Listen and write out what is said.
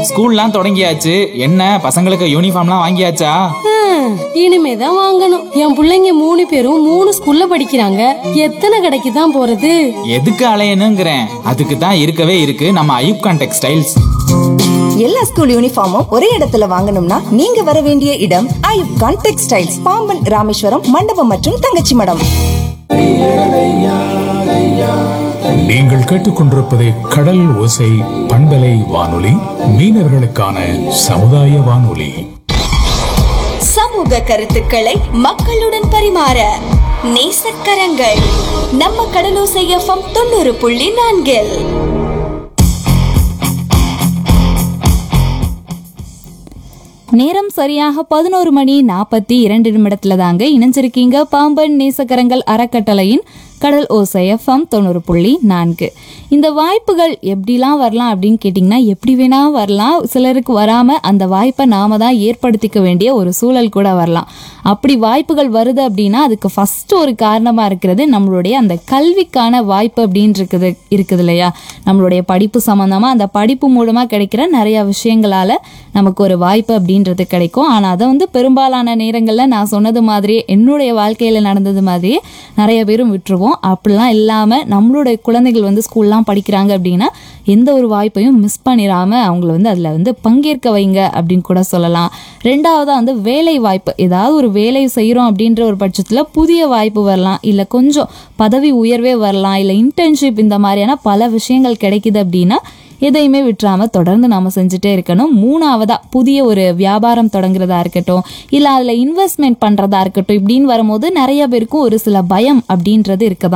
ஸ்கூல்லாம் தொடங்கியாச்சு என்ன பசங்களுக்கு யூனிஃபார்ம்லாம் வாங்கியாச்சா ஹம், இனிமேதான் வாங்கணும் என் புள்ளைங்க மூணு பேரும் மூணு ஸ்கூல்ல படிக்கிறாங்க எத்தனை கடைக்கு தான் போறது எதுக்கு அலையணுங்கிறேன் அதுக்கு தான் இருக்கவே இருக்கு நம்ம ஐயூப்கான் டெக்ஸ்டைல்ஸ் எல்லா ஸ்கூல் யூனிஃபார்மும் ஒரே இடத்துல வாங்கணும்னா நீங்க வர வேண்டிய இடம் ஐயூப் கான் டெக்ஸ்டைல்ஸ் பாம்பன் ராமேஸ்வரம் மண்டபம் மற்றும் தங்கச்சி மடம் நீங்கள் கேட்டுக்கொண்டிருப்பது கடல் ஓசை பண்பலை வானொலி மீனவர்களுக்கான சமுதாய வானொலி சமூக கருத்துக்களை மக்களுடன் பரிமாற நேசக்கரங்கள் நம்ம கடலோசை எஃப்எம் தொண்ணூறு புள்ளி நான்கில் நேரம் சரியாக பதினோரு மணி நாற்பத்தி இரண்டு நிமிடத்துல தாங்க இணைஞ்சிருக்கீங்க பாம்பன் நேசக்கரங்கள் அறக்கட்டளையின் கடல் ஓசை எஃப்எம் தொண்ணூறு புள்ளி நான்கு இந்த வாய்ப்புகள் எப்படிலாம் வரலாம் அப்படின்னு கேட்டிங்கன்னா எப்படி வேணா வரலாம் சிலருக்கு வராமல் அந்த வாய்ப்பை நாம தான் ஏற்படுத்திக்க வேண்டிய ஒரு சூழல் கூட வரலாம் அப்படி வாய்ப்புகள் வருது அப்படின்னா அதுக்கு ஃபர்ஸ்ட் ஒரு காரணமாக இருக்கிறது நம்மளுடைய அந்த கல்விக்கான வாய்ப்பு அப்படின்னு இருக்குது இருக்குது இல்லையா நம்மளுடைய படிப்பு சம்மந்தமாக அந்த படிப்பு மூலமாக கிடைக்கிற நிறைய விஷயங்களால நமக்கு ஒரு வாய்ப்பு அப்படின்றது கிடைக்கும் ஆனால் அதை வந்து பெரும்பாலான நேரங்களில் நான் சொன்னது மாதிரியே என்னுடைய வாழ்க்கையில் நடந்தது மாதிரியே நிறைய பேரும் விட்டுருவோம் அப்படிலாம் இல்லாமல் நம்மளுடைய குழந்தைகள் வந்து ஸ்கூல்லாம் படிக்கிறாங்க அப்படின்னா எந்த ஒரு வாய்ப்பையும் மிஸ் பண்ணிடாமல் அவங்கள வந்து அதில் வந்து பங்கேற்க வைங்க அப்படின்னு கூட சொல்லலாம் ரெண்டாவதாக வந்து வேலை வாய்ப்பு ஏதாவது ஒரு வேலை செய்கிறோம் அப்படின்ற ஒரு பட்சத்தில் புதிய வாய்ப்பு வரலாம் இல்லை கொஞ்சம் பதவி உயர்வே வரலாம் இல்லை இன்டர்ன்ஷிப் இந்த மாதிரியான பல விஷயங்கள் கிடைக்குது அப்படின்னா எதையுமே விட்டுறாம தொடர்ந்து நாம செஞ்சுட்டே இருக்கணும் மூணாவதா புதிய ஒரு வியாபாரம் தொடங்குறதா இருக்கட்டும் இல்லை அதில் இன்வெஸ்ட்மெண்ட் பண்ணுறதா இருக்கட்டும் இப்படின்னு வரும்போது நிறைய பேருக்கு ஒரு சில பயம் அப்படின்றது இருக்க